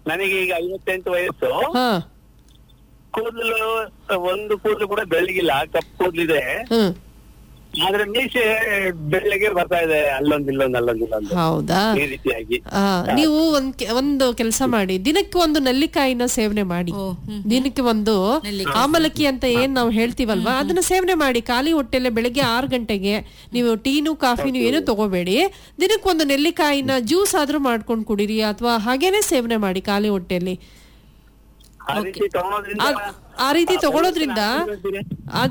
ನನಗೆ ಈಗ ಐವತ್ತೆಂಟು ವಯಸ್ಸು ಹಾ ಕೂದಲು ಒಂದು ಕೂದಲು ಕೂಡ ಬೆಳಗಿಲ್ಲ ಕಪ್ಪು ಕೂದಲಿದೆ ಹ್ಮ್ ಆದ್ರೆ ಮೀಸೆ ಬೆಳ್ಳಗೆ ಬರ್ತಾ ಇದೆ ಅಲ್ಲೊಂದ್ ಇಲ್ಲೊಂದ್ ಅಲ್ಲೊಂದ್ ಇಲ್ಲೊಂದು ಹೌದಾ ಈ ರೀತಿಯಾಗಿ ಆ, ನೀವು ಒಂದ್ ಕೆ- ಒಂದು ಕೆಲಸ ಮಾಡಿ ದಿನಕ್ಕೆ ಒಂದು ನೆಲ್ಲಿಕಾಯಿನ ಸೇವನೆ ಮಾಡಿ ಓ, ಹ್ಮ್. ದಿನಕ್ಕೆ ಒಂದು ಆಮಲಕ್ಕಿ ಅಂತ ಏನ್ ನಾವು ಹೇಳ್ತೀವಲ್ವಾ ಅದನ್ನ ಸೇವನೆ ಮಾಡಿ ಖಾಲಿ ಹೊಟ್ಟೆಲೆ ಬೆಳಿಗ್ಗೆ ಆರು ಗಂಟೆಗೆ ನೀವು ಟೀನು ಕಾಫಿನು ಏನು ತಗೋಬೇಡಿ ದಿನಕ್ಕೆ ಒಂದು ನೆಲ್ಲಿಕಾಯಿನ ಜ್ಯೂಸ್ ಆದ್ರೂ ಮಾಡ್ಕೊಂಡು ಕುಡೀರಿ ಅಥವಾ ಹಾಗೇನೆ ಸೇವನೆ ಮಾಡಿ ಖಾಲಿ ಹೊಟ್ಟೆಲಿ ಆ ರೀತಿ ತಗೊಳೋದ್ರಿಂದ ಆ- ಆ ರೀತಿ ತಗೊಳೋದ್ರಿಂದ ಹೇಳ್ತೀರಿ? ಅದ್